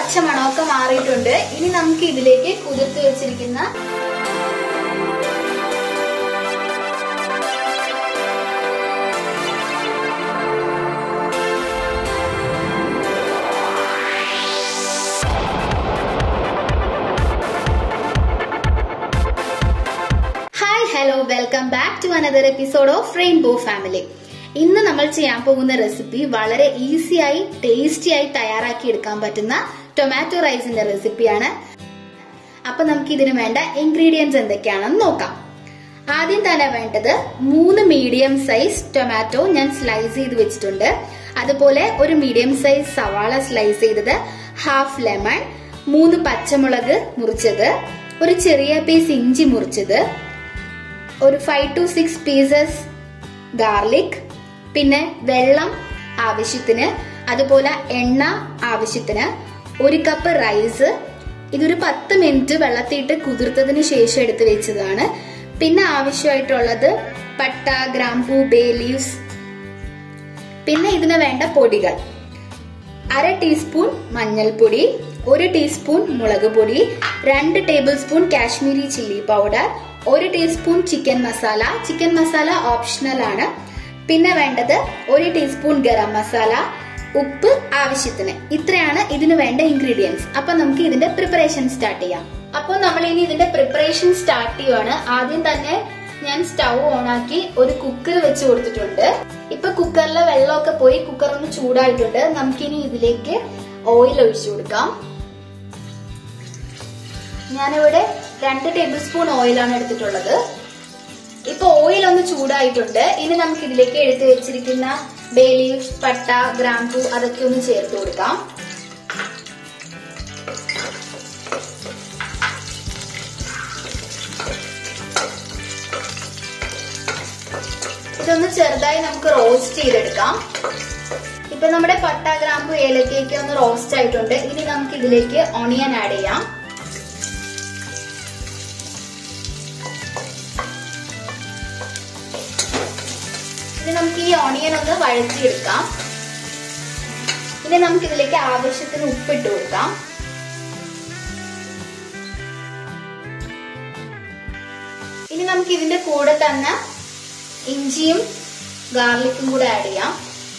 പച്ച മണമൊക്കെ മാറിയിട്ടുണ്ട് ഇനി നമുക്ക് ഇതിലേക്ക് കുതിർത്ത് വെച്ചിരിക്കുന്ന hi hello welcome back to another episode of Rainbow Family ഇന്ന് നമ്മൾ ചെയ്യാൻ പോകുന്ന റെസിപ്പി വളരെ ഈസിയായി ടേസ്റ്റിയായി തയ്യാറാക്കി എടുക്കാൻ പറ്റുന്ന ടൊമാറ്റോ റൈസിന്റെ റെസിപ്പിയാണ് അപ്പൊ നമുക്ക് ഇതിന് വേണ്ട ഇൻഗ്രീഡിയൻസ് എന്തൊക്കെയാണെന്ന് നോക്കാം ആദ്യം തന്നെ വേണ്ടത് മൂന്ന് മീഡിയം സൈസ് ടൊമാറ്റോ ഞാൻ സ്ലൈസ് ചെയ്ത് വെച്ചിട്ടുണ്ട് അതുപോലെ ഒരു മീഡിയം സൈസ് സവാള സ്ലൈസ് ചെയ്തത് ഹാഫ് ലെമൺ മൂന്ന് പച്ചമുളക് മുറിച്ചത് ഒരു ചെറിയ പീസ് ഇഞ്ചി മുറിച്ചത് ഒരു five to six pieces garlic പിന്നെ വെള്ളം ആവശ്യത്തിന് അതുപോലെ എണ്ണ ആവശ്യത്തിന് ഒരു കപ്പ് റൈസ് ഇതൊരു പത്ത് മിനിറ്റ് വെള്ളത്തിയിട്ട് കുതിർത്തതിന് ശേഷം എടുത്തു വെച്ചതാണ് പിന്നെ ആവശ്യമായിട്ടുള്ളത് പട്ട ഗ്രാമ്പൂ ബേ ലീവ്സ് പിന്നെ ഇതിന് വേണ്ട പൊടികൾ അര ടീസ്പൂൺ മഞ്ഞൾപ്പൊടി ഒരു ടീസ്പൂൺ മുളക് പൊടി രണ്ട് tablespoon Kashmiri chilli powder ഒരു teaspoon chicken masala chicken masala optional ആണ് പിന്നെ വേണ്ടത് ഒരു ടീസ്പൂൺ ഗരം മസാല ഉപ്പ് ആവശ്യത്തിന് ഇത്രയാണ് ഇതിന് വേണ്ട ഇൻഗ്രീഡിയൻസ് അപ്പൊ നമുക്ക് ഇതിന്റെ പ്രിപ്പറേഷൻ സ്റ്റാർട്ട് ചെയ്യാം അപ്പോൾ നമ്മൾ ഇനി ഇതിന്റെ പ്രിപ്പറേഷൻ സ്റ്റാർട്ട് ചെയ്യുവാണ് ആദ്യം തന്നെ ഞാൻ സ്റ്റൗ ഓണാക്കി ഒരു കുക്കർ വെച്ച് കൊടുത്തിട്ടുണ്ട് ഇപ്പൊ കുക്കറിലെ വെള്ളമൊക്കെ പോയി കുക്കർ ഒന്ന് ചൂടായിട്ടുണ്ട് നമുക്കിനി ഇതിലേക്ക് ഓയിൽ ഒഴിച്ചു കൊടുക്കാം ഞാനിവിടെ രണ്ട് ടേബിൾ സ്പൂൺ ഓയിലാണ് എടുത്തിട്ടുള്ളത് ഇപ്പൊ ഓയിൽ ഒന്ന് ചൂടായിട്ടുണ്ട് ഇനി നമുക്ക് ഇതിലേക്ക് എടുത്തു വെച്ചിരിക്കുന്ന ബേ ലീഫ് പട്ട ഗ്രാമ്പു അതൊക്കെ ഒന്ന് ചേർത്ത് കൊടുക്കാം ഇതൊന്ന് ചെറുതായി നമുക്ക് റോസ്റ്റ് ചെയ്തെടുക്കാം ഇപ്പൊ നമ്മുടെ പട്ട ഗ്രാമ്പു ഏലക്കയൊക്കെ ഒന്ന് റോസ്റ്റ് ആയിട്ടുണ്ട് ഇനി നമുക്ക് ഇതിലേക്ക് ഓണിയൻ ആഡ് ചെയ്യാം ഇനി നമുക്ക് ഈ ഓണിയൻ ഒന്ന് വഴറ്റിയെടുക്കാം ഇനി നമുക്ക് ഇതിലേക്ക് ആവശ്യത്തിന് ഉപ്പിട്ട് കൊടുക്കാം ഇനി നമുക്ക് ഇതിന്റെ കൂടെ തന്നെ ഇഞ്ചിയും ഗാർലിക്കും കൂടെ ആഡ് ചെയ്യാം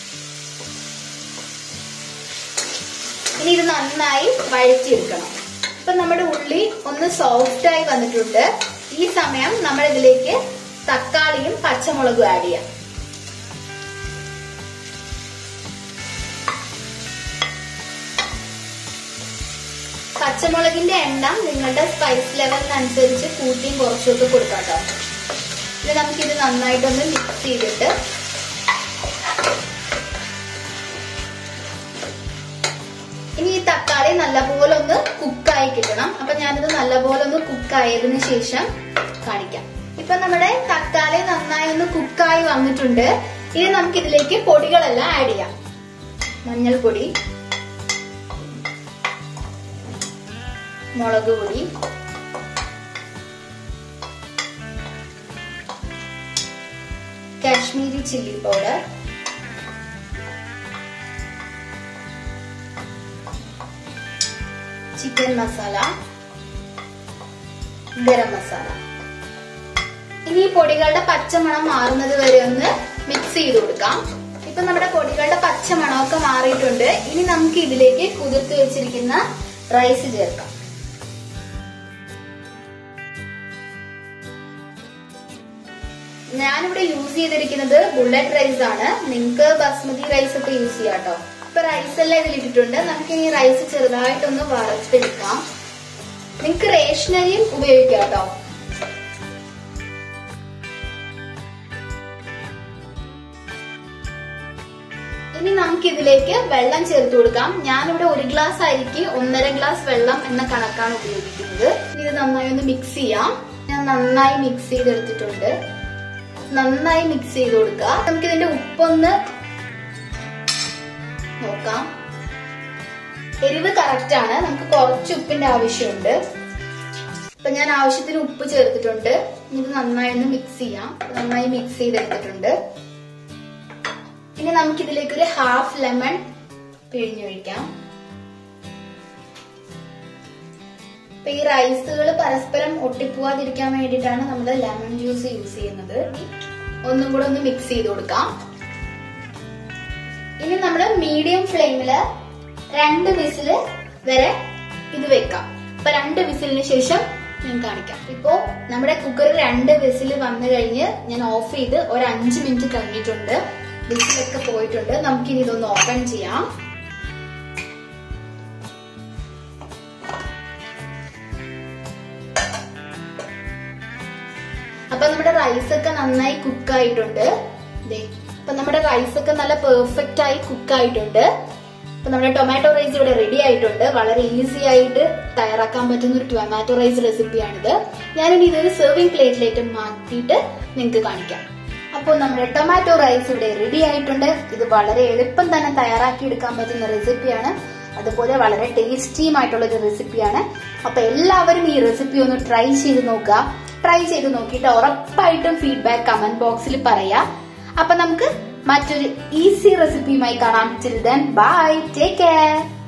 ഇനി ഇത് നന്നായി വഴറ്റിയെടുക്കണം ഇപ്പൊ നമ്മുടെ ഉള്ളി ഒന്ന് സോഫ്റ്റ് ആയി വന്നിട്ടുണ്ട് ഈ സമയം നമ്മൾ ഇതിലേക്ക് തക്കാളിയും പച്ചമുളകും ആഡ് ചെയ്യാം പച്ചമുളകിന്റെ എണ്ണം നിങ്ങളുടെ സ്പൈസ് ലെവലിനനുസരിച്ച് കൂട്ടിയും കുറച്ചൊക്കെ കൊടുക്കാം കേട്ടോ ഇനി നമുക്കിത് നന്നായിട്ടൊന്ന് മിക്സ് ചെയ്തിട്ട് ഇനി ഈ തക്കാളി നല്ലപോലെ ഒന്ന് കുക്കായി കിട്ടണം അപ്പൊ ഞാനിത് നല്ലപോലെ ഒന്ന് കുക്കായതിനു ശേഷം കാണിക്കാം ഇപ്പൊ നമ്മുടെ തക്കാളി നന്നായി ഒന്ന് കുക്കായി വന്നിട്ടുണ്ട് ഇനി നമുക്ക് ഇതിലേക്ക് പൊടികളെല്ലാം ആഡ് ചെയ്യാം മഞ്ഞൾപ്പൊടി മുളക് പൊടി Kashmiri chilli powder chicken masala garam masala ഇനി ഈ പൊടികളുടെ പച്ചമണം മാറുന്നത് വരെ ഒന്ന് മിക്സ് ചെയ്ത് കൊടുക്കാം ഇപ്പൊ നമ്മുടെ പൊടികളുടെ പച്ചമണമൊക്കെ മാറിയിട്ടുണ്ട് ഇനി നമുക്ക് ഇതിലേക്ക് കുതിർത്ത് വെച്ചിരിക്കുന്ന റൈസ് ചേർക്കാം ഞാനിവിടെ യൂസ് ചെയ്തിരിക്കുന്നത് ബുള്ളറ്റ് റൈസ് ആണ് നിങ്ങൾക്ക് ബസ്മതി റൈസ് ഒക്കെ യൂസ് ചെയ്യാം കേട്ടോ ഇപ്പൊ റൈസ് എല്ലാം ഇതിലിട്ടിട്ടുണ്ട് നമുക്ക് ഈ റൈസ് ചെറുതായിട്ടൊന്ന് വറുത്തെടുക്കാം നിങ്ങൾക്ക് റേഷനരിയും ഉപയോഗിക്കാം കേട്ടോ ഇനി നമുക്ക് ഇതിലേക്ക് വെള്ളം ചേർത്ത് കൊടുക്കാം ഞാനിവിടെ ഒരു ഗ്ലാസ് അരിക്ക് ഒന്നര ഗ്ലാസ് വെള്ളം എന്ന കണക്കാണ് ഉപയോഗിക്കുന്നത് ഇനി ഇത് നന്നായി ഒന്ന് മിക്സ് ചെയ്യാം ഞാൻ നന്നായി മിക്സ് ചെയ്തെടുത്തിട്ടുണ്ട് നന്നായി മിക്സ് ചെയ്ത് കൊടുക്കുക നമുക്ക് ഇതിന്റെ ഉപ്പൊന്ന് നോക്കാം എരിവ് കറക്റ്റ് ആണ് നമുക്ക് കുറച്ച് ഉപ്പിന്റെ ആവശ്യമുണ്ട് ഇപ്പൊ ഞാൻ ആവശ്യത്തിന് ഉപ്പ് ചേർത്തിട്ടുണ്ട് ഇനി ഇത് നന്നായി ഒന്ന് മിക്സ് ചെയ്യാം നന്നായി മിക്സ് ചെയ്തെടുത്തിട്ടുണ്ട് ഇനി നമുക്ക് ഇതിലേക്ക് ഒരു ഹാഫ് ലെമൺ പിഴിഞ്ഞൊഴിക്കാം അപ്പൊ ഈ റൈസുകൾ പരസ്പരം ഒട്ടിപ്പോവാതിരിക്കാൻ വേണ്ടിയിട്ടാണ് നമ്മൾ ലെമൺ ജ്യൂസ് യൂസ് ചെയ്യുന്നത് ഒന്നും കൂടെ ഒന്ന് മിക്സ് ചെയ്ത് കൊടുക്കാം ഇനി നമ്മൾ മീഡിയം ഫ്ലെയിമില് രണ്ട് വിസില് വരെ ഇത് വെക്കാം അപ്പൊ രണ്ട് വിസിലിന് ശേഷം ഞാൻ കാണിക്കാം ഇപ്പോ നമ്മുടെ കുക്കറിൽ രണ്ട് വിസിൽ വന്നു കഴിഞ്ഞ് ഞാൻ ഓഫ് ചെയ്ത് ഒരു അഞ്ച് മിനിറ്റ് കഴിഞ്ഞിട്ടുണ്ട് വിസിലൊക്കെ പോയിട്ടുണ്ട് നമുക്കിനി ഇതൊന്ന് ഓപ്പൺ ചെയ്യാം അപ്പൊ നമ്മുടെ റൈസ് ഒക്കെ നന്നായി കുക്ക് ആയിട്ടുണ്ട് ദേ അപ്പൊ നമ്മുടെ റൈസ് ഒക്കെ നല്ല പെർഫെക്റ്റ് ആയി കുക്ക് ആയിട്ടുണ്ട് അപ്പൊ നമ്മുടെ ടൊമാറ്റോ റൈസ് ഇവിടെ റെഡി ആയിട്ടുണ്ട് വളരെ ഈസി ആയിട്ട് തയ്യാറാക്കാൻ പറ്റുന്ന ഒരു ടൊമാറ്റോ റൈസ് റെസിപ്പിയാണിത് ഞാനിനി ഇതൊരു സെർവിംഗ് പ്ലേറ്റിലേക്ക് മാറ്റിയിട്ട് നിങ്ങൾക്ക് കാണിക്കാം അപ്പോൾ നമ്മുടെ ടൊമാറ്റോ റൈസ് ഇവിടെ റെഡി ആയിട്ടുണ്ട് ഇത് വളരെ എളുപ്പം തന്നെ തയ്യാറാക്കി എടുക്കാൻ പറ്റുന്ന റെസിപ്പിയാണ് അതുപോലെ വളരെ ടേസ്റ്റിയുമായിട്ടുള്ള ഒരു റെസിപ്പിയാണ് അപ്പൊ എല്ലാവരും ഈ റെസിപ്പി ഒന്ന് ട്രൈ ചെയ്ത് നോക്കുക ട്രൈ ചെയ്ത് നോക്കിയിട്ട് ഉറപ്പായിട്ടും ഫീഡ്ബാക്ക് കമന്റ് ബോക്സിൽ പറയാ അപ്പൊ നമുക്ക് മറ്റൊരു ഈസി റെസിപ്പിയുമായി കാണാം ചിൽഡ്രൻ ബൈ ടേക്ക് കെയർ